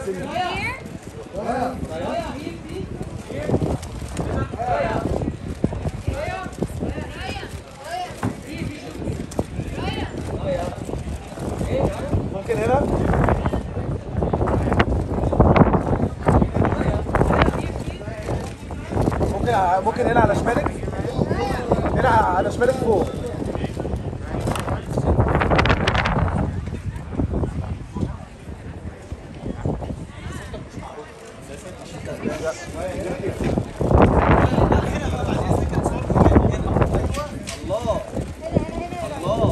ممكن هنا ممكن ع- ممكن هنا على شمالك هنا على شمالك فوق الله الله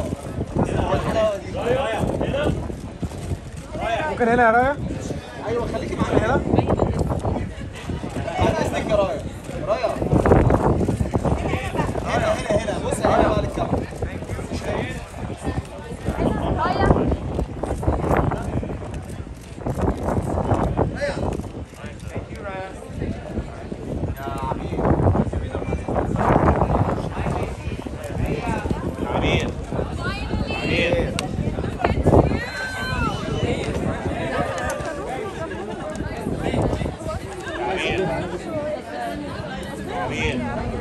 ممكن هنا يا رايا ايوه خليكي معانا هنا بعد اذنك يا رايا رايا هنا هنا هنا بص هنا بقى للكاميرا عمير عمير عمير عمير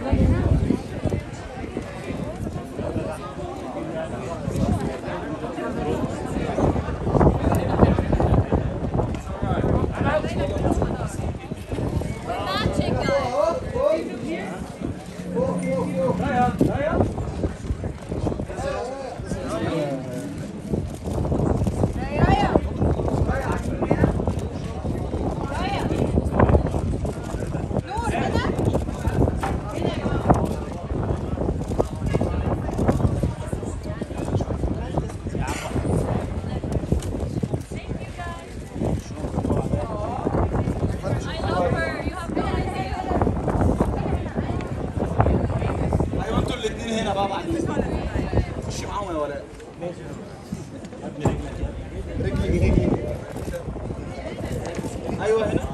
ايوه انتوا الاثنين هنا بقى بعد اذنك خش معاهم يا ولاد رجلي ايدي ايوه هنا